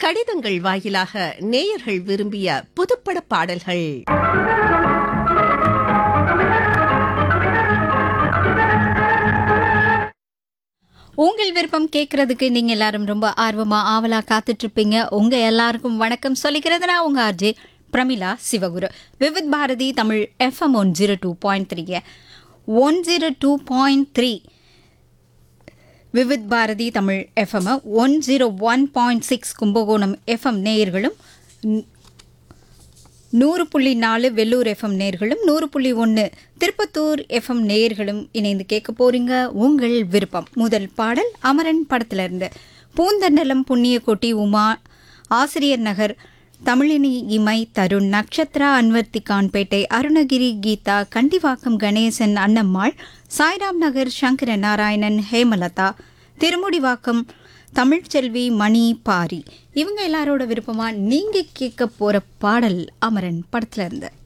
கடிதங்கள் வாயிலாக நேயர்கள் விரும்பிய புதுப்பட பாடல்கள் உங்கள் விருப்பம் கேட்கறதுக்கு நீங்க எல்லாரும் ரொம்ப ஆர்வமா ஆவலா காத்துட்டு இருப்பீங்க உங்க எல்லாருக்கும் வணக்கம் சொல்லிக்கிறது நான் உங்க RJ Pramila Sivaguru Vividh Bharati Tamil FM one zero two point three one zero two point three Vividh Bharati Tamil FM one zero one point six Kumbakonam FM நேயர்களும் ந- நூறு புள்ளி நாலு வெள்ளூர் எஃப்எம் நேர்களும் நூறு புள்ளி ஒன்று திருப்பத்தூர் எஃப்எம் நேயர்களும் இணைந்து கேட்க போறீங்க உங்கள் விருப்பம் முதல் பாடல் அமரன் படத்திலிருந்து பூந்தண்டலம் புண்ணிய கொட்டி உமா ஆசிரியர் நகர் தமிழினி இமை தருண் நக்ஷத்ரா அன்வர்த்திகான்பேட்டை அருணகிரி கீதா கண்டிவாக்கம் கணேசன் அன்னம்மாள் சாய்ராம் நகர் சங்கர நாராயணன் ஹேமலதா திருமுடிவாக்கம் தமிழ்ச்செல்வி மணி பாரி இவங்க எல்லாரோட விருப்பமா நீங்க கேட்க போற பாடல் அமரன் படத்துல இருந்து